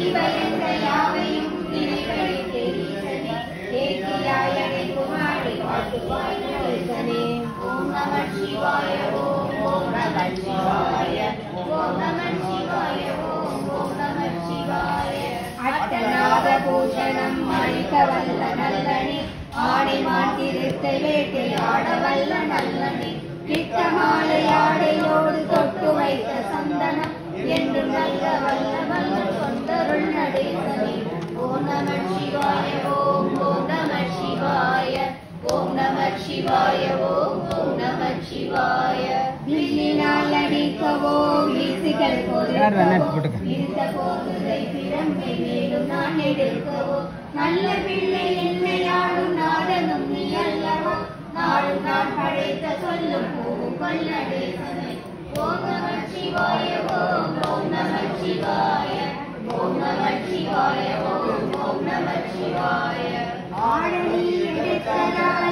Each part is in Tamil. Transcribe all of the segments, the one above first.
பயந்த யாவையும் இணைகளித்தே ஈசனே ஏகியாய குமாரி வாழ்த்துவாய் நடேசனே ஓம் நம சிவாய ஓம் ஓம் நம சிவாய ஓம் நம சிவாய ஓம் ஓம் நம சிவாய அட்டநாத பூஷணம் அழிக்க வல்ல நல்லனே ஆடை மாட்டிருத்தை வேட்டையாட வல்ல நல்லனே கிட்ட மாலையாடையோடு தொட்டு வைத்த சந்தனம் என்று நல்ல வல்ல வல்ல தொண்டருள் நடேசனே ஓம் நம சிவாய ஓம் ஓம் நம சிவாய ஓம் நம சிவாய ஓம் ஓம் நம சிவாய வில்லினால் அடிக்கவோ வீசுகள் யார் வேணா எடுத்து பொறுக்கவோ போட்டுக்க. இருந்த போதுதை பிரம்பை மேலும் நான் எடுக்கவோ நல்ல பிள்ளை என்னையாடும் நாடனும் நீ அல்லவா நாடும் நான் படைத்த சொல்லும் பூவும் கொல்லடேசனை ஓம் நம சிவாய ஓம் ஓம் நம சிவாய ஓம் நம சிவாய ஓம் ஓம் நம சிவாய ஆடனி எடுத்ததாய்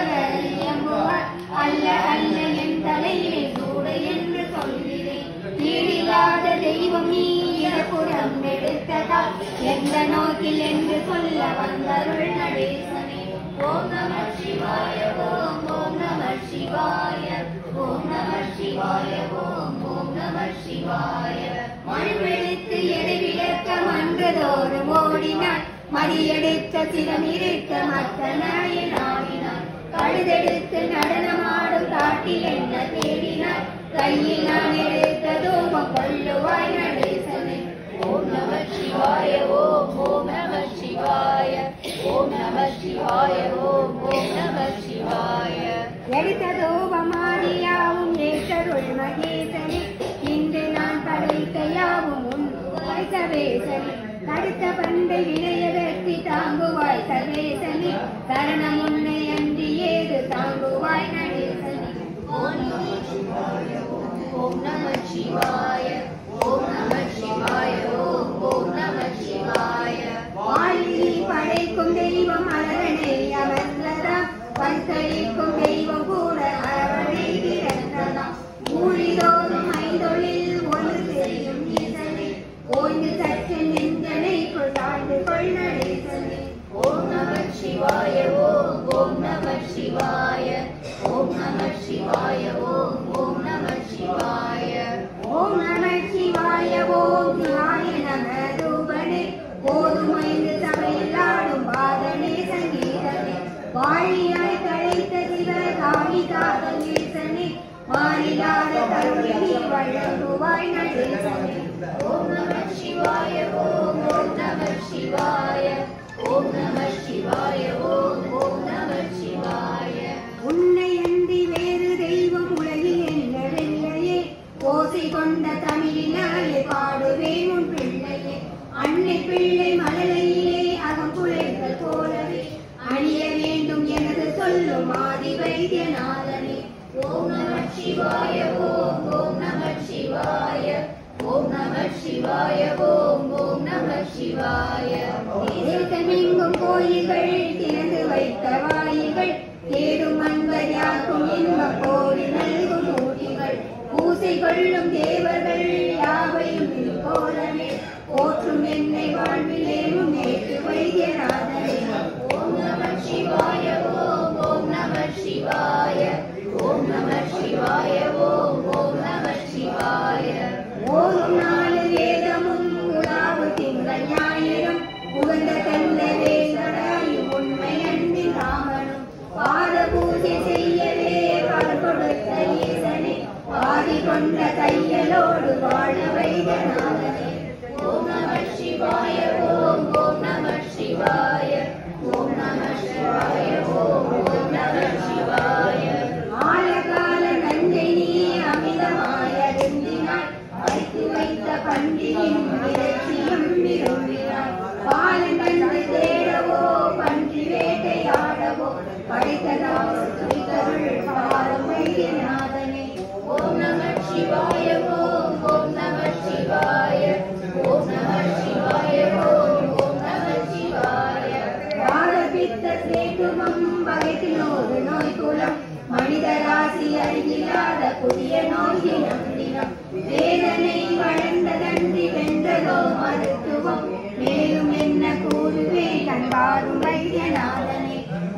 அல்லவர் அல்ல அல்ல என் தலையில் சூட என்று சொல்கிறேன் ஈடில்லாத தெய்வம் நீ இடப்புறம் எடுத்ததா எந்த நோக்கில் என்று சொல்ல வந்தருள் நடேசனே ஓம் நம சிவாய ஓம் ஓம் நம சிவாய ஓம் நம சிவாய ஓம் ஓம் நம சிவாய மண்வெளித்து எடைவிளக்க மன்றதோறும் ஓடினான் மடியெடுத்த சிரமிருக்க மற்ற நாயில் ஆடினான் கழுதெடுத்து நடனமாடும் காட்டில் என்ன தேடினார் கையில் நான் எடுத்த தூபம் கொள்ளுவாய் நடேசனே ஓம் நம சிவாய ஓம் ஓம் நம சிவாய ஓம் நம சிவாய ஓம் ஓம் நம சிவாய எடுத்த தூபமாரியாவும் ஏற்றருள் மகேசனே இன்று நான் படைத்த யாவும் உன் சவேசனே தடுத்த பண்டை வினையதற்கு தாங்குவாய் சவேசனே சரணம் உன்னை அன்றி ஏது தாங்குவாய் நடேசனே ஓம் நம சிவாய ஓம் ஓம் நம சிவாய ஓம் நம சிவாய ஓம் ஓம் நம சிவாய வாழ்வி படைக்கும் தெய்வம் அரணே அமர்ந்ததாம் பல்கழிக்கும் தெய்வம் கூட அரவணை திறந்ததாம் ஊழிதோறும் ஐந்தொழில் ஒன்று செய்யும் ஈசனே ஓய்ந்து சற்று நெஞ்சனைக்குள் தாழ்ந்து கொள் நடேசனே ஓம் நம சிவாய ஓம் ஓம் நம சிவாய ஓம் நம சிவாய ஓம் ஓம் நம சிவாய ஓம் நம சிவாய ஓம் சிவாய நம ரூபனே போதுமைந்து சபையில் ஆடும் பாதனே சங்கீதனே வாழியாய் கழைத்த சிவ காமி காதல் ஈசனே மாறிலாத கருணி வழங்குவாய் நடேசனே ஓம் நம சிவாய ஓம் ஓம் நம சிவாய ஓம் நம சிவாய ஓம் ஓம் நம சிவாய உன்னை அன்றி வேறு தெய்வம் உலகில் என்னவில்லையே ஓசை கொண்ட தமிழினாலே பாடுவேன் உன் பிள்ளையே அன்னை பிள்ளை மழலையிலே அகம் குழைகள் போலவே அணிய வேண்டும் எனது சொல்லும் ஆதி வைத்தியநாதனே ஓம் நம சிவாய ஓம் ஓம் நம சிவாய ஓம் நம சிவாய ஓம் ஓம் நம சிவாய தேசமெங்கும் கோயில்கள் திறந்து வைத்த வாயில்கள் தேடும் அன்பர் யாக்கும் இன்ப கோடி நல்கும் ஊழிகள் பூசை கொள்ளும் தேவர்கள் யாவையும் கோலமே போற்றும் என்னை வாழ்விலே முன்னேற்று வைத்தியநாதனே ஓம் நம சிவாய ஓம் ஓம் நம சிவாய ஓம் நம சிவாய ஓம் ஓம் நம சிவாய ஓம் நாலு வேதமும் உலாவு திங்கள் ஞாயிறும் உகந்த தந்த வேங்கடாயும் உண்மை அன்பின் ராமனும் பாத பூஜை செய்யவே பால் கொடுத்த ஈசனே பாதி கொண்ட தையலோடு வாழ வைத்தநாதனே ஓம் நம சிவாய ஓம் ஓம் நம சிவாய ஓம் நம சிவாய ஓம் ஓம் நம சிவாய ஆழகால நஞ்சை நீ அமிதமாய அருந்தினாய் வைத்து வைத்த பண்டிகின் இலட்சியம் விரும்பினாய் பாலன் கண்டு தேடவோ பன்றி வேட்டையாடவோ படைத்ததாவோ துரிதருள் பாரம் வைத்தியநாதனே ஓம் நம சிவாய ஓம் ஓம் நம சிவாய ஓம் நம சிவாய ஓம் ஓம் நம சிவாய வாழபித்த சேட்டுமம் பகைத்தினோடு நோய் குலம் மனித ராசி அறிவில்லாத புதிய நோய் நம்பினம் வேதனை வளர்ந்த தன்றி வென்றதோ மருத்துவம்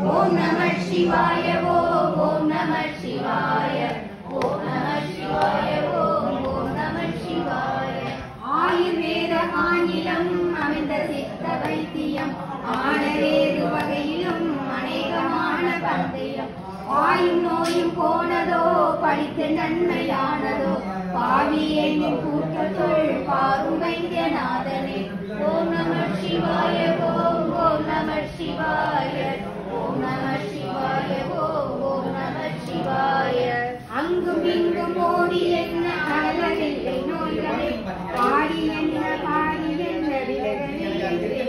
ஓம் நம சிவாய ஓம் ஓம் நம சிவாய ஓம் நம சிவாய ஓம் ஓம் நம சிவாய ஆயுர்வேத ஆங்கிலம் அமைந்த சித்த வைத்தியம் ஆனவேறு வகையிலும் அநேகமான பந்தயம் ஆயும் நோயும் போனதோ படித்த நன்மையானதோ பாவியை கூட்டத்தொள் பாரும் வைத்தியநாதனே ஓம் நம சிவாய ஓம் ஓம் நம சிவாய ஓம் நம சிவாய ஓம் ஓம் நம சிவாய அங்கும் இங்கும் ஓடி என்ன அழகவில்லை நோய்களை பாடி என்ன பாடி என்ன விலகவில்லை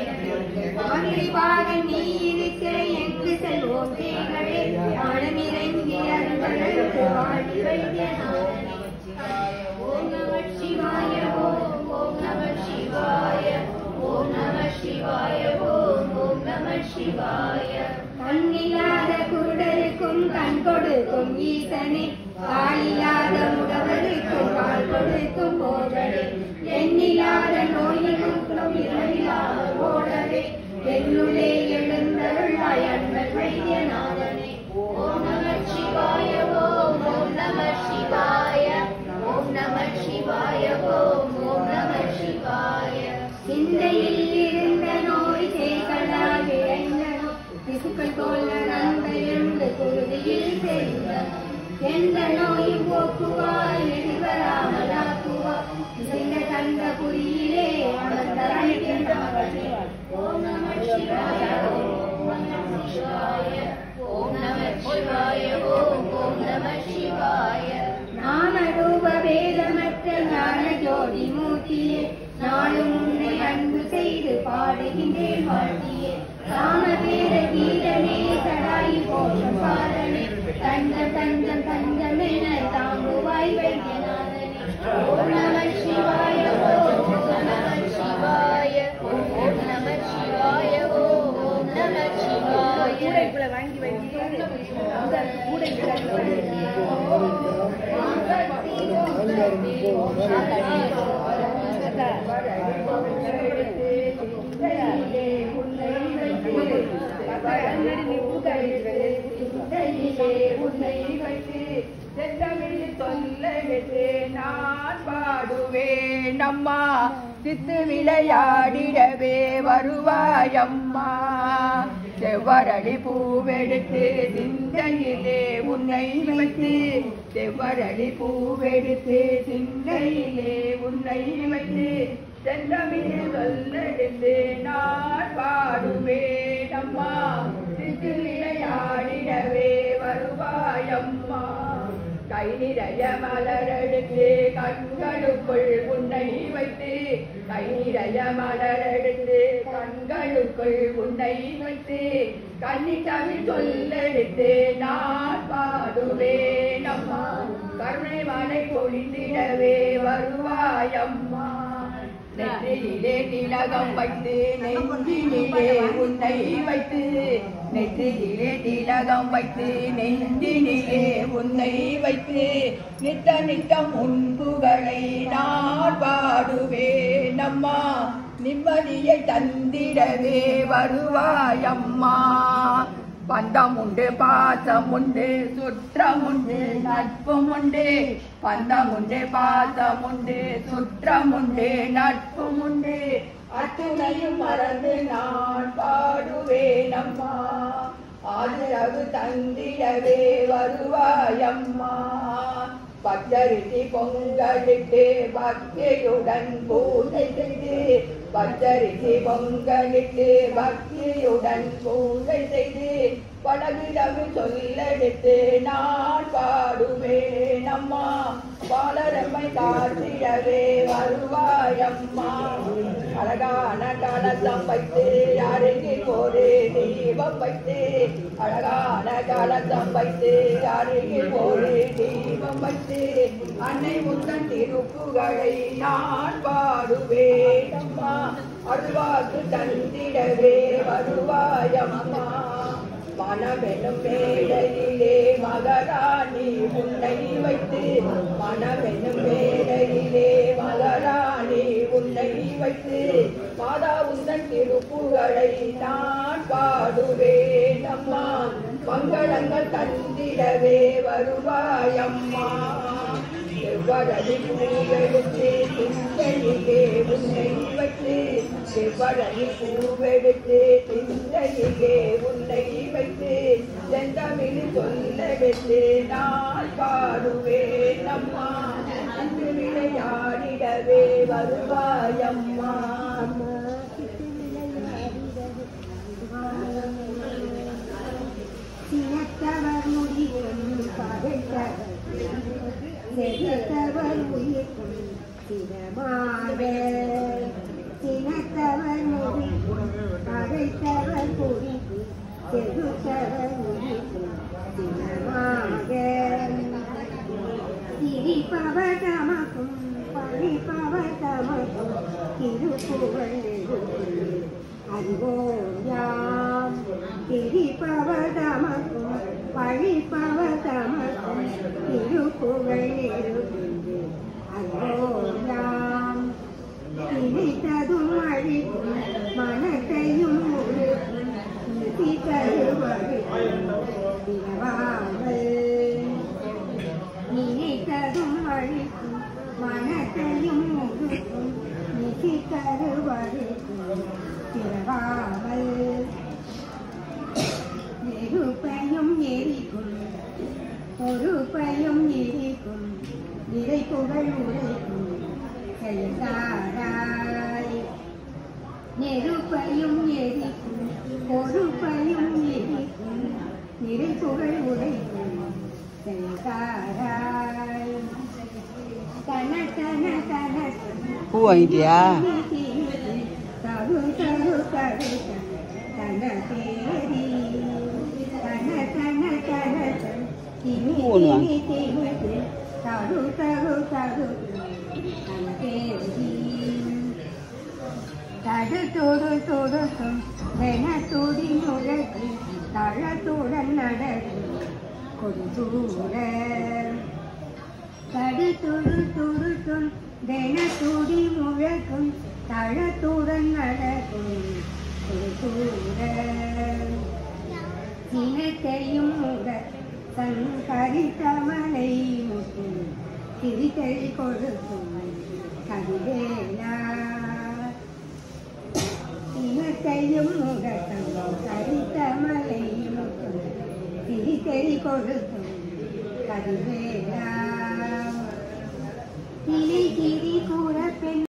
பாக நீ இருக்கிற எங்கு செல்வோம் தேங்களே மனமிறங்கி அன்பர்களுக்கு வாடி வைத்தியநாதனே ஓம் நம சிவாய ஓம் ஓம் நம சிவாய ஓம் நம சிவாய ஓம் ஓம் நம சிவாய கண்ணில்லாத குருடருக்கும் கண் கொடுக்கும் ஈசனே காலில்லாத முடவருக்கும் கால் கொடுக்கும் போதரே எண்ணில்லாத நோய்களுக்கும் இரவில்லாத ஓடவே என்னுள்ளே எழுந்தருளாய் அன்பர் வைத்தியநாதனே ஓம் நம சிவாய ஓம் ஓம் நம சிவாய ஓம் நம சிவாய ஓம் ஓம் நம சிவாய சிந்தையில் இருந்த நோய் சேகளாய் விளைந்தனோ திசுக்கள் போல நம்பெழுந்து குருதியில் தெரிந்தனோ எந்த நோயும் போக்குவாய் எதிர்வராமலாக்குவாய் இசைந்த கண்ட குறியிலே அமர்ந்த அழைக்கின்ற மகனே ஓம் நம சிவாய ஓம் நம சிவாய ஓம் நம சிவாய ஓம் ஓம் நம சிவாய நாமரூப வேதமற்ற ஞான ஜோதி மூர்த்தியே நாளும் உன்னை அன்பு செய்து பாடுகின்றேன் வாழ்த்தியே ராம வேத கீதனே சடாயி போஷம் பாரனே தஞ்சம் தஞ்சம் தஞ்சம் என தாங்குவாய் வைத்தியநாதனே ஓம் நம சிவாய ஓம் ஓம் நம சிவாய ஓம் நம சிவாய ஓம் ஓம் நம சிவாய வாங்கி வைக்க அந்த கூடை நான் பாடுவேன் அம்மா சித்து விளையாடிடவே வருவாயம்மா செவ்வரடி பூவெடுத்து சிந்தையிலே உன்னை வைத்து செவ்வரடி பூவெடுத்து சிந்தையிலே உன்னை வைத்து செந்தமிழ் சொல்லெடுத்து நான் பாடுவேன் அம்மா சித்து விளையாடிடவே வருவாயம்மா கை நிறைய மலரெடுத்து கண்களுக்குள் உன்னை வைத்து கை நிறைய மலரெடுத்து கண்களுக்குள் உன்னை வைத்து கண்ணி தமிழ் சொல்லெடுத்து நான் பாடுவேன் அம்மா கருணை மலை பொழிந்திடவே வருவாயம்மா நெற்றியிலே திலகம் வைத்து நெஞ்சினிலே உன்னை வைத்து நெற்றியிலே திலகம் வைத்து நெஞ்சினிலே உன்னை வைத்து நித்த நித்தம் உன்புகளை நான் பாடுவேன் அம்மா நிம்மதியை தந்திடவே வருவாயம்மா பந்தம் உண்டு பாசம் உண்டு சுற்றம் உண்டு நட்பும் உண்டு பந்தம் உண்டு பாசம் உண்டு சுற்றம் உண்டு நட்பும் உண்டு அத்துணையும் மறந்து நான் பாடுவேன் அம்மா ஆதரவு தந்திடவே வருவாயம்மா பச்சரிசி பொங்கலிட்டு பக்தியுடன் பூஜை செய்து பச்சரிசி பொங்கலிட்டு பக்தியுடன் பூஜை செய்து பழகிடவு சொல்லெடுத்து நான் பாடுவேன் அம்மா பாலரம்மை காத்திடவே வருவாயம்மா அழகான கலசம் வைத்து அருகில் ஒரு தீபம் வைத்து அழகான கலசம் வைத்து அருகில் ஒரு தீபம் வைத்து அன்னை முந்தன் திருப்புகளை நான் பாடுவேன் அம்மா அருள்வாக்கு தந்திடவே வருவாயம்மா மனமெனும் மேடையிலே மகராணி உன்னை வைத்து மனமெனும் மேடையிலே மகராணி உன்னை வைத்து மாதா உந்தன் திருப்புகளை நான் பாடுவேன் அம்மா மங்களங்கள் தந்திடவே வருவாயம்மா செவ்வரடி பூவெடுத்து சிந்தையிலே உன்னை வைத்து செவ்வரடி பூவெடுத்து சிந்தையிலே உன்னை வைத்து செந்தமிழ் சொல்லெடுத்து நான் பாடுவேன் அம்மா அன்று விளையாடிடவே வருவாயம்மா சினத்தவர் முடியும் பகைத்தவர் செலுத்தவர் உயிர்க்கும் சினமாக சினத்தவர் முடிக்கும் பகைத்தவர் குறிப்பு செலுத்தவர் உயிர்க்கும் சினமாக சிரிப்பவர் தமக்கும் பழிப்பவர் தமக்கும் திருப்புகழ் நெருக்கும் அறிவோம் யாம் திரிப்பவர் தமக்கும் பழிப்பவர் தமக்கும் திருப்புகழ் நெருக்கின்று அறிவோம் யாம் நினைத்ததும் அழிக்கும் மனத்தையும் முழுக்கும் நிதி தருவழிக்கும் நினைத்ததும் அழிக்கும் மனத்தையும் முழுக்கும் நிதி தருவழிக்கும் பிறவாமல் நெருப்பையும் எரிக்கும் பொறுப்பையும் எரிக்கும் நிறை புகழ் உரைக்கும் செயல்தாராய் நெருப்பையும் எரிக்கும் பொறுப்பையும் எரிக்கும் நிறை புகழ் உரைக்கும் செயல்தாராய் தன தன தன பூ வாங்கிட்டியா தரு தரு தரு தன தேரி தன தன தன திமி பூவா? திமி திமி தரு தரு தரு தன தேரி தடு தொடு தொடுக்கும் வென துடி முழக்கு தழத்துடன் நடக்கும் கொடுதூர தடு துடு துடுக்கும் தென துடி முழக்கும் தழத்துடன் நடக்கும் கொடுதூர சினத்தையும் முட சங்கரித்தமனை முட்டும் திரித்தழி கொடுக்கும் கதிவேலா இனத்தையும் முடக்கம் கரித்தமலை முட்டும் திரித்தழி கொடுக்கும் கதிவேலா திரி திரி கூற பெண்